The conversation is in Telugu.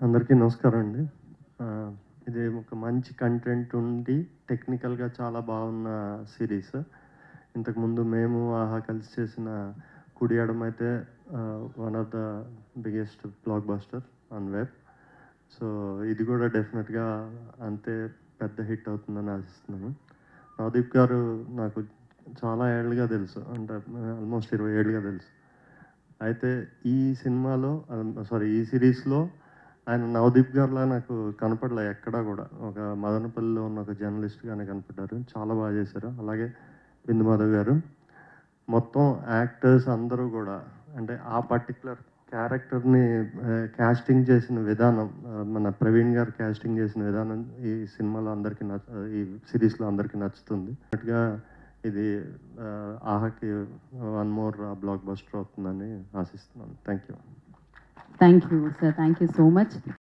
అందరికీ నమస్కారం అండి ఆ, ఇది ఒక మంచి కంటెంట్ ఉండి టెక్నికల్గా చాలా బాగున్న సిరీస్ ఇంతకుముందు మేము ఆహా కలిసి చేసిన కుడి ఎడమ అయితే one of the biggest blockbuster on web so ఇది కూడా డెఫినెట్గా అంతే పెద్ద హిట్ అవుతుందని ఆశిస్తున్నాను నవదీప్ గారు నాకు చాలా ఏళ్ళుగా తెలుసు అంటే ఆల్మోస్ట్ ఇరవై ఏళ్ళుగా తెలుసు అయితే ఈ సినిమాలో సారీ ఈ సిరీస్లో ఆయన నవదీప్ గారిలా నాకు కనపడలే ఎక్కడా కూడా ఒక మదనపల్లిలో ఉన్న ఒక జర్నలిస్ట్గానే కనపడ్డారు చాలా బాగా చేశారు అలాగే బిందు మాధవ్ గారు మొత్తం యాక్టర్స్ అందరూ కూడా అంటే ఆ పర్టికులర్ క్యారెక్టర్ని క్యాస్టింగ్ చేసిన విధానం ఆ, మన ప్రవీణ్ గారు క్యాస్టింగ్ చేసిన విధానం ఈ సినిమాలో అందరికీ నచ్చ ఈ సిరీస్లో అందరికీ నచ్చుతుంది అన్నట్టుగా ఇది ఆ, ఆహాకి వన్ మోర్ బ్లాక్ బస్టర్ అవుతుందని ఆశిస్తున్నాను thank you thank you sir thank you so much